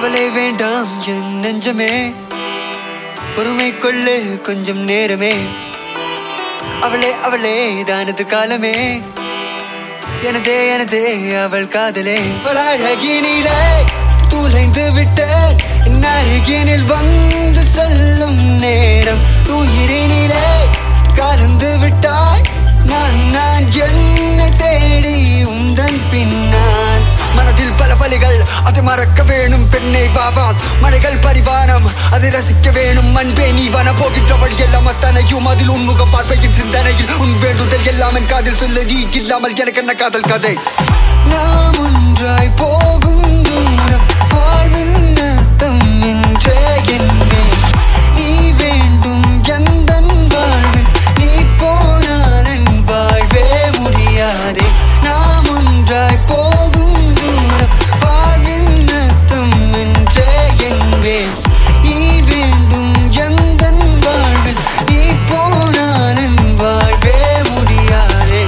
கவலை வேண்டாம் என் நெஞ்சமே பொறுமை கொள்ளு கொஞ்சம் நேரமே அவளே அவளே தானது காலமே எனதே எனதே அவள் காதலே அவள் அழகினிலே துளைந்து விட்ட என் அருகினில் வந்து செல்லும் நேரம் உயிரினிலே கலந்து விட்டாய் நான் நான் என்னை தேடி உந்தன் பின்னால் மனதில் பல வலிகள் அதை மறக்க வேணும் பெண்ணை வாவாம் மழைகள் பரிவானம் அதை ரசிக்க வேணும் அன்பே நீ வன போகின்ற வழி எல்லாம் அத்தனையும் அதில் உன்முகம் பார்வையின் சிந்தனையில் உன் வேண்டுதல் எல்லாம் என் காதில் சொல்ல நீ இல்லாமல் எனக்கு என்ன காதல் கதை நாம் ஒன்றாய் போகும் தூரம் வாழ்வின் அர்த்தம் என்றே என்பேன் நீ வேண்டும் எந்தன் வாழ்வில் நீ போனால் என் வாழ்வே முடியாதே நாம் ஒன்றாய் போகும் தூரம் வாழ்வின் அர்த்தம் என்றே என்பேன் நீ வேண்டும் எந்தன் வாழ்வில் நீ போனால் என் வாழ்வே முடியாதே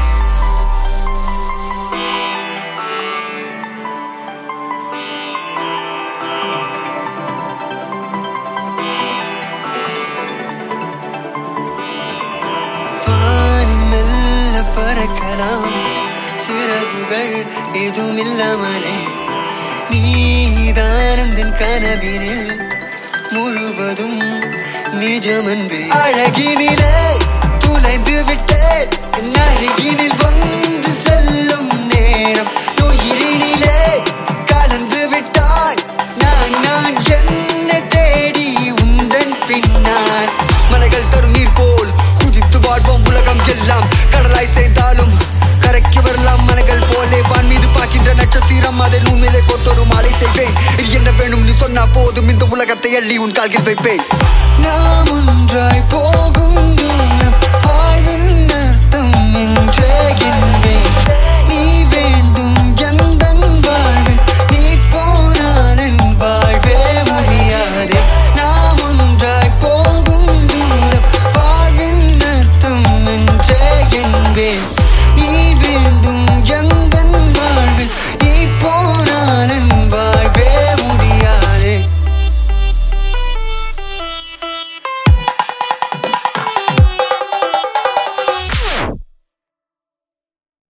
வானில் மெல்ல பறக்கலாம் சிறகுகள் எதுவுமில்லாமலே நீதானந்தன் கனவினில் முழுவதும் நிஜமன்பே அழகினிலே துளைந்து விட்டேன் என் அருகினில் வந்து செல்லும் நேரம் உயிரினிலே கலந்து விட்டாய் நான் நான் என்னை தேடி உந்தன் பின்னால் மலைகள் தரும் நீர் போல் குதித்து வாழ்வோம் உலகம் எல்லாம் கடலாய் சேர்ந்தாலும் கரைக்கு வரலாம் மலைகள் போலே வான் மீது பார்க்கின்ற நட்சத்திரம் அதை உண்மையிலே கோத்தொரு மாலை செய்வேன் இது என்ன வேணும் நீ சொன்னா போதும் இந்த உலகத்தை அள்ளி உன் கால்கள் வைப்பேன் நாம் ஒன்றாய் போகும்